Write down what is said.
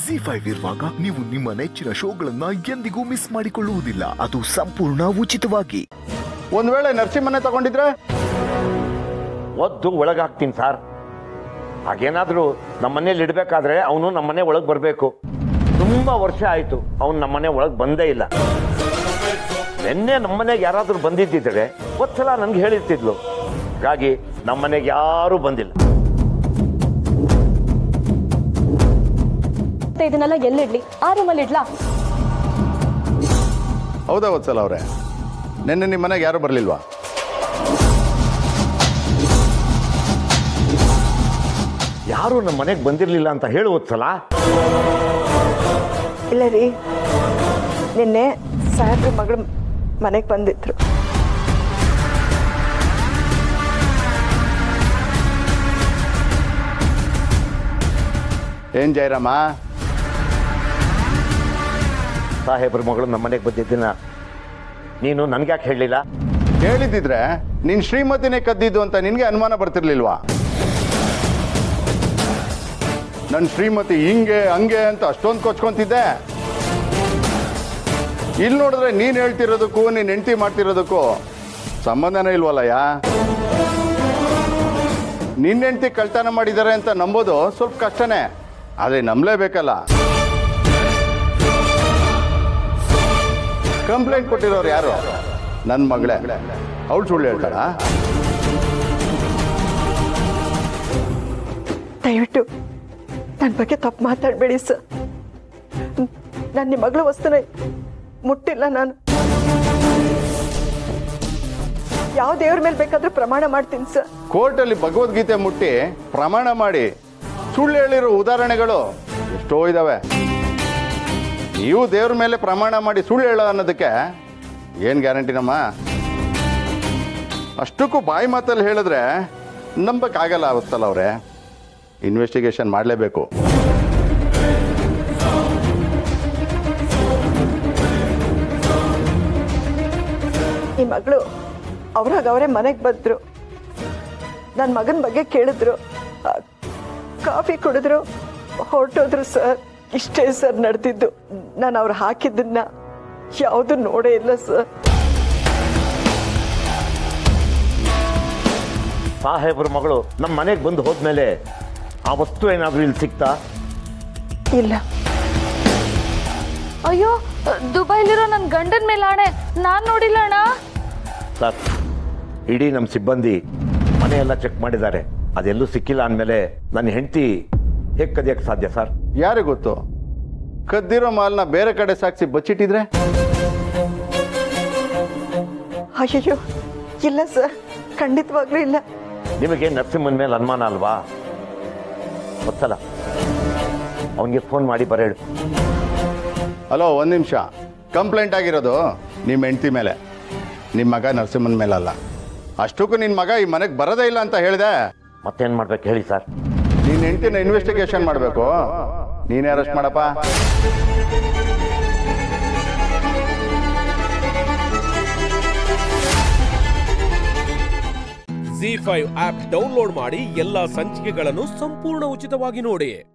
G five ಇರುವಾಗ ನೀವು ನಿಮ್ಮ ನೆಚ್ಚಿನ ಶೋಗಳನ್ನ ಎಂದಿಗೂ ಮಿಸ್ ಮಾಡಿಕೊಳ್ಳುವುದಿಲ್ಲ ಅದು ಸಂಪೂರ್ಣ ಉಚಿತವಾಗಿ ಒಂದ್ ವೇಳೆ ನರಸಿಂಹನೇ ತಗೊಂಡಿದ್ರೆ ಒದ್ದು ಒಳಗೆ ಹಾಕ್ತೀನಿ ಸರ್ ಹಾಗೇನಾದರೂ ನಮ್ಮನೇಲಿ ಇಡಬೇಕಾದ್ರೆ ಅವನು ನಮ್ಮನೆ ಒಳಗೆ ಬರಬೇಕು ತುಂಬ ವರ್ಷ ಆಯಿತು ಅವನು ನಮ್ಮನೆ ಒಳಗೆ ಬಂದೇ ಇಲ್ಲ ನಿನ್ನೆ ನಮ್ಮನೆಗೆ ಯಾರಾದರೂ ಬಂದಿದ್ದಿದ್ರೆ ಒಂದ್ಸಲ ನನಗೆ ಹೇಳಿರ್ತಿದ್ಲು ಹಾಗಾಗಿ ನಮ್ಮನೆಗೆ ಯಾರೂ ಬಂದಿಲ್ಲ ಮತ್ತೆ ಇದನ್ನೆಲ್ಲ ಎಲ್ಲಿಡ್ಲಿ ಆ ರೂಮಲ್ಲಿ ಇಡ್ಲಾ ಹೌದಾ ವತ್ಸಲ ಅವ್ರೆ ನಿನ್ನೆ ನಿಮ್ಮ ಮನೆಗೆ ಯಾರು ಬರಲಿಲ್ವಾ ಯಾರೂ ನಮ್ಮ ಮನೆಗೆ ಬಂದಿರಲಿಲ್ಲ ಅಂತ ಹೇಳುವತ್ಸಲ ಇಲ್ಲ ರೀ ನಿನ್ನೆ ಸಾಹೇಬ್ರ ಮಗಳು ಮನೆಗೆ ಬಂದಿದ್ರು ಏನ್ ಜಯರಾಮ ಸಾಹೇಬ್ರ ಮಗಳು ನಮ್ಮ ಮನೆಗೆ ಬಂದಿದ್ದೀನ ನೀನು ನನಗ್ಯಾಕೆ ಹೇಳಲಿಲ್ಲ ಹೇಳಿದ್ದಿದ್ರೆ ನಿನ್ ಶ್ರೀಮತಿನೇ ಕದ್ದಿದ್ದು ಅಂತ ನಿನ್ಗೆ ಅನುಮಾನ ಬರ್ತಿರ್ಲಿಲ್ವಾ ನನ್ನ ಶ್ರೀಮತಿ ಹಿಂಗೆ ಹಂಗೆ ಅಂತ ಅಷ್ಟೊಂದು ಕೊಚ್ಕೊಂತಿದ್ದೆ ಇಲ್ಲಿ ನೋಡಿದ್ರೆ ನೀನ್ ಹೇಳ್ತಿರೋದಕ್ಕೂ ನೀನ್ ಹೆಂಡತಿ ಮಾಡ್ತಿರೋದಕ್ಕೂ ಸಂಬಂಧನೇ ಇಲ್ವಲ್ಲಯ್ಯ ನಿನ್ನ ಹೆಂಡತಿ ಕಳ್ತನ ಮಾಡಿದ್ದಾರೆ ಅಂತ ನಂಬೋದು ಸ್ವಲ್ಪ ಕಷ್ಟನೇ ಆದ್ರೆ ನಂಬಲೇಬೇಕಲ್ಲ ಕಂಪ್ಲೇಂಟ್ ಕೊಟ್ಟಿರೋರು ಯಾರು ನನ್ನ ಮಗಳೇ ಅವಳು ಸುಳ್ಳು ಹೇಳ್ತಾಳ ದಯವಿಟ್ಟು ನನ್ನ ಬಗ್ಗೆ ತಪ್ಪು ಮಾತಾಡಬೇಡಿ ಸರ್ ನಾನು ನಿಮ್ಮ ಮಗಳ ವಸ್ತುನ ಮುಟ್ಟಿಲ್ಲ ನಾನು ಯಾವ ದೇವ್ರ ಮೇಲೆ ಬೇಕಾದ್ರೂ ಪ್ರಮಾಣ ಮಾಡ್ತೀನಿ ಸರ್ ಕೋರ್ಟಲ್ಲಿ ಭಗವದ್ಗೀತೆ ಮುಟ್ಟಿ ಪ್ರಮಾಣ ಮಾಡಿ ಸುಳ್ಳು ಹೇಳಿರೋ ಉದಾಹರಣೆಗಳು ಎಷ್ಟೋ ಇದಾವೆ ನೀವು ದೇವ್ರ ಮೇಲೆ ಪ್ರಮಾಣ ಮಾಡಿ ಸುಳ್ಳು ಹೇಳೋ ಅನ್ನೋದಕ್ಕೆ ಏನು ಗ್ಯಾರಂಟಿನಮ್ಮ ಅಷ್ಟಕ್ಕೂ ಬಾಯಿ ಮಾತಲ್ಲಿ ಹೇಳಿದ್ರೆ ನಂಬಕ್ಕಾಗಲ್ಲ ಆಗುತ್ತಲ್ಲ ಅವರೇ ಇನ್ವೆಸ್ಟಿಗೇಷನ್ ಮಾಡಲೇಬೇಕು ಈ ಮಗಳು ಅವ್ರಾಗ ಅವರೇ ಮನೆಗೆ ಬಂದ್ರು ನನ್ನ ಮಗನ ಬಗ್ಗೆ ಕೇಳಿದ್ರು ಆ, ಕಾಫಿ ಕುಡಿದ್ರು ಹೊರಟೋದ್ರು ಸರ್ ಇಷ್ಟೇ ಸರ್ ನಡೆದಿದ್ದು ನಾನು ಅವ್ರು ಹಾಕಿದ್ದನ್ನ ಯಾವುದು ನೋಡೇ ಇಲ್ಲ ಸರ್ ಸಾಹೇಬ್ರ ಮಗಳು ನಮ್ಮ ಮನೆಗೆ ಬಂದು ಹೋದ್ಮೇಲೆ ಆ ವಸ್ತು ಏನಾದರೂ ಇಲ್ಲಿ ಸಿಕ್ತಾ ಇಲ್ಲ ಅಯ್ಯೋ ದುಬೈಲಿರೋ ನನ್ನ ಗಂಡನ ಮೇಲೆ ಆಣೆ ನಾನು ನೋಡಿಲ್ಲ ಅಣ್ಣ ಸರ್ ಇಡೀ ನಮ್ಮ ಸಿಬ್ಬಂದಿ ಮನೆಯೆಲ್ಲ ಚೆಕ್ ಮಾಡಿದ್ದಾರೆ ಅದೆಲ್ಲೂ ಸಿಕ್ಕಿಲ್ಲ ಅಂದಮೇಲೆ ನನ್ನ ಹೆಂಡತಿ ಹೇಗೆ ಕದಿಯಕ್ಕೆ ಸಾಧ್ಯ ಸರ್ ಯಾರಿಗೆ ಗೊತ್ತು ಕದ್ದಿರೋ ಮಾಲ್ನ ಬೇರೆ ಕಡೆ ಸಾಗಿಸಿ ಬಚ್ಚಿಟ್ಟಿದ್ರೆ ಅಯ್ಯೋ ಇಲ್ಲ ಸರ್ ಖಂಡಿತವಾಗ್ಲೂ ಇಲ್ಲ ನಿಮಗೆ ನರಸಿಂಹನ ಮೇಲೆ ಅನುಮಾನ ಅಲ್ವಾ ಗೊತ್ತಲ್ಲ ಅವನಿಗೆ ಫೋನ್ ಮಾಡಿ ಬರೇಳು ಹಲೋ ಒಂದು ನಿಮಿಷ ಕಂಪ್ಲೇಂಟ್ ಆಗಿರೋದು ನಿಮ್ಮ ಹೆಂಡತಿ ಮೇಲೆ ನಿಮ್ಮ ಮಗ ನರಸಿಂಹನ ಮೇಲಲ್ಲ ಅಷ್ಟಕ್ಕೂ ನಿನ್ನ ಮಗ ಈ ಮನೆಗೆ ಬರೋದೇ ಇಲ್ಲ ಅಂತ ಹೇಳಿದೆ ಮತ್ತೇನು ಮಾಡ್ಬೇಕು ಹೇಳಿ ಸರ್ ನಿನ್ನ ಹೆಂಡತಿನ ಇನ್ವೆಸ್ಟಿಗೇಷನ್ ಮಾಡಬೇಕು ನೀನೇ ಅರೆಸ್ಟ್ ಮಾಡಪ್ಪ ಜಿ ಫೈವ್ ಆಪ್ ಡೌನ್ಲೋಡ್ ಮಾಡಿ ಎಲ್ಲಾ ಸಂಚಿಕೆಗಳನ್ನು ಸಂಪೂರ್ಣ ಉಚಿತವಾಗಿ ನೋಡಿ